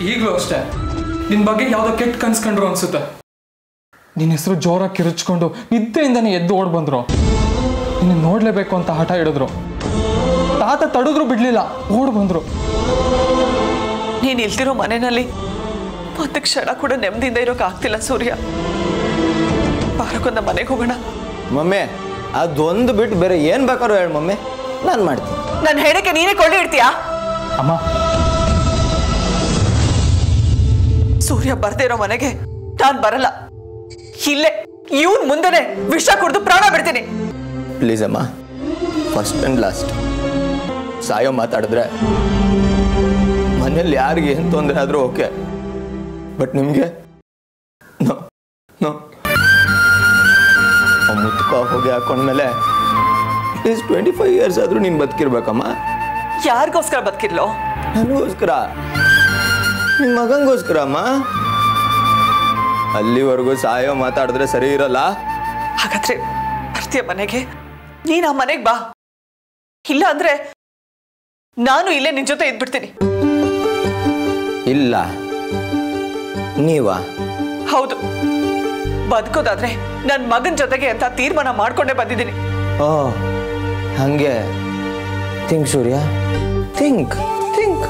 ಈಗಲೂ ಅಷ್ಟೇ ನಿನ್ ಬಗ್ಗೆ ಯಾವ್ದೋ ಕೆಟ್ಟ ಕನ್ಸ್ಕೊಂಡ್ರು ಅನ್ಸುತ್ತೆ ನಿನ್ನ ಹೆಸರು ಜೋರಾಗಿ ಕಿರುಚ್ಕೊಂಡು ನಿದ್ದೆಯಿಂದನೇ ಎದ್ದು ಓಡ್ ಬಂದ್ರು ನಿನ್ನ ನೋಡ್ಲೇಬೇಕು ಅಂತ ಹಠ ಹಿಡಿದ್ರು ತಾತ ತಡೆದ್ರು ಬಿಡ್ಲಿಲ್ಲ ಓಡ್ ಬಂದ್ರು ನೀನ್ ಇಲ್ದಿರೋ ಮನೆಯಲ್ಲಿ ಒಂದು ಕ್ಷಣ ಕೂಡ ನೆಮ್ಮದಿಯಿಂದ ಇರೋಕೆ ಆಗ್ತಿಲ್ಲ ಸೂರ್ಯ ಬಾರಕ್ಕೊಂದ ಮನೆಗೆ ಹೋಗೋಣ ಮಮ್ಮಿ ಅದೊಂದು ಬಿಟ್ಟು ಬೇರೆ ಏನು ಬೇಕಾದ್ರೂ ಹೇಳಿ ಮಮ್ಮಿ ನಾನು ಮಾಡ್ತೀನಿ ನನ್ನ ಹೇಳಕ್ಕೆ ನೀನೇ ಕೊಳ್ಳಿ ಇಡ್ತೀಯಾ ಅಮ್ಮ ಸೂರ್ಯ ಬರ್ದೇ ಇರೋ ಮನೆಗೆ ನಾನ್ ಬರಲ್ಲ ಇಲ್ಲೇ ಇವನ್ ಮುಂದೆನೆ ವಿಷ ಕುಡಿದು ಪ್ರಾಣ ಬಿಡ್ತೀನಿ ಪ್ಲೀಸ್ ಅಮ್ಮ ಫಸ್ಟ್ ಆ್ಯಂಡ್ ಲಾಸ್ಟ್ ಸಾಯೋ ಮಾತಾಡಿದ್ರೆ ಮನೇಲಿ ಯಾರಿಗೆ ಏನು ತೊಂದರೆ ಆದರೂ ಓಕೆ ಬಟ್ ನಿಮಗೆ ನೋ ನೋ ಮುತ್ಕ ಹೋಗಿ ಹಾಕೊಂಡ್ಮೇಲೆ ಅಟ್ಲೀಸ್ಟ್ ಟ್ವೆಂಟಿ ಫೈವ್ ಇಯರ್ಸ್ ಆದರೂ ನೀನು ಬದುಕಿರ್ಬೇಕಮ್ಮ ಯಾರಿಗೋಸ್ಕರ ಬದುಕಿರ್ಲೋ ನನಗೋಸ್ಕರ ನಿಮ್ಮ ಮಗಂಗೋಸ್ಕರ ಅಮ್ಮ ಅಲ್ಲಿವರೆಗೂ ಸಾಯೋ ಮಾತಾಡಿದ್ರೆ ಸರಿ ಇರಲ್ಲ ಹಾಗಾದ್ರೆ ಬರ್ತೀಯ ಮನೆಗೆ ನೀನ್ ಆ ಮನೆಗೆ ಬಾ ಇಲ್ಲ ಅಂದ್ರೆ ನಾನು ಇಲ್ಲೇ ನಿನ್ ಜೊತೆ ಇದ್ಬಿಡ್ತೀನಿ ಇಲ್ಲ ನೀವಾ ಹೌದು ಬದುಕೋದಾದ್ರೆ ನನ್ ಮಗನ್ ಜೊತೆಗೆ ಅಂತ ತೀರ್ಮಾನ ಮಾಡ್ಕೊಂಡೇ ಬಂದಿದ್ದೀನಿ ಓ ಹಂಗೆ think Surya think think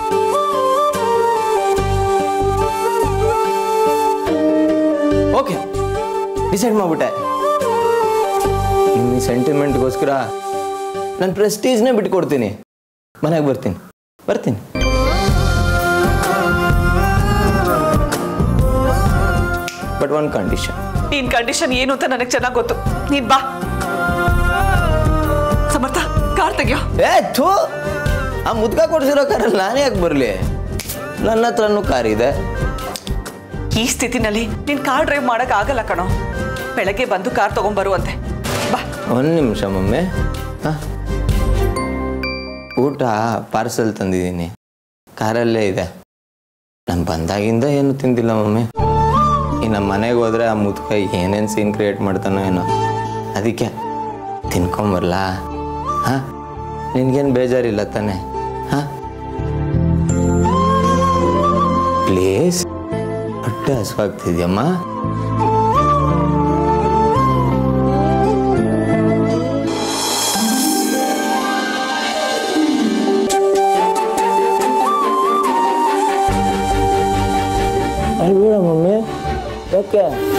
okay decide ಮಾಡ್ಬಿಟ್ಟೆ ನಿಮ್ಮ ಸೆಂಟಿಮೆಂಟ್ಗೋಸ್ಕರ ನನ್ನ ಪ್ರೆಸ್ಟೀಜ್ನೇ ಬಿಟ್ಕೊಡ್ತೀನಿ ಮನೆಗೆ ಬರ್ತೀನಿ ಬರ್ತೀನಿ ಬಟ್ ಒನ್ ಕಂಡೀಷನ್ ನಿನ್ ಕಂಡೀಷನ್ ಏನು ಅಂತ ನನಗೆ ಚೆನ್ನಾಗಿ ಗೊತ್ತು ನೀನ್ ಬಾ ಸಮರ್ಥ ಕಾರ್ ತೆಗಿಯೋ ಏ ಥೂ ಆ ಮುದ್ಕ ಕೊಡ್ಸಿರೋ ಕಾರಲ್ಲಿ ನಾನೇ ಯಾಕೆ ಬರಲಿ ನನ್ನ ಹತ್ರನೂ ಕಾರ್ ಇದೆ ಈ ಸ್ಥಿತಿನಲ್ಲಿ ನೀನ್ ಕಾರ್ ಡ್ರೈವ್ ಮಾಡಕ್ ಆಗಲ್ಲ ಕಣೋ ಬೆಳಗ್ಗೆ ಬಂದು ಕಾರ್ ತಗೊಂಡ್ಬರುವಂತೆ ಬಾ ಒಂದು ನಿಮಿಷ ಮಮ್ಮಿ ಹಾಂ ಊಟ ಪಾರ್ಸಲ್ ತಂದಿದ್ದೀನಿ ಕಾರಲ್ಲೇ ಇದೆ ನಾನು ಬಂದಾಗಿಂದ ಏನು ತಿಂದಿಲ್ಲ ಮಮ್ಮಿ ಇನ್ನು ಮನೆಗೆ ಹೋದ್ರೆ ಆ ಮುದ್ಕ ಏನೇನು ಸೀನ್ ಕ್ರಿಯೇಟ್ ಮಾಡ್ತಾನೋ ಏನೋ ಅದಕ್ಕೆ ತಿನ್ಕೊಂಬರ್ಲಾ ಹಾಂ ನಿನ್ಗೇನು ಬೇಜಾರಿಲ್ಲ ತಾನೆ ಹಾಂ ಪ್ಲೀಸ್ ಹೊಟ್ಟೆ ಹಸುವಾಗ್ತಿದ್ಯಮ್ಮ ಅಲ್ಬೇಡ ಮಮ್ಮಿ ಯಾಕೆ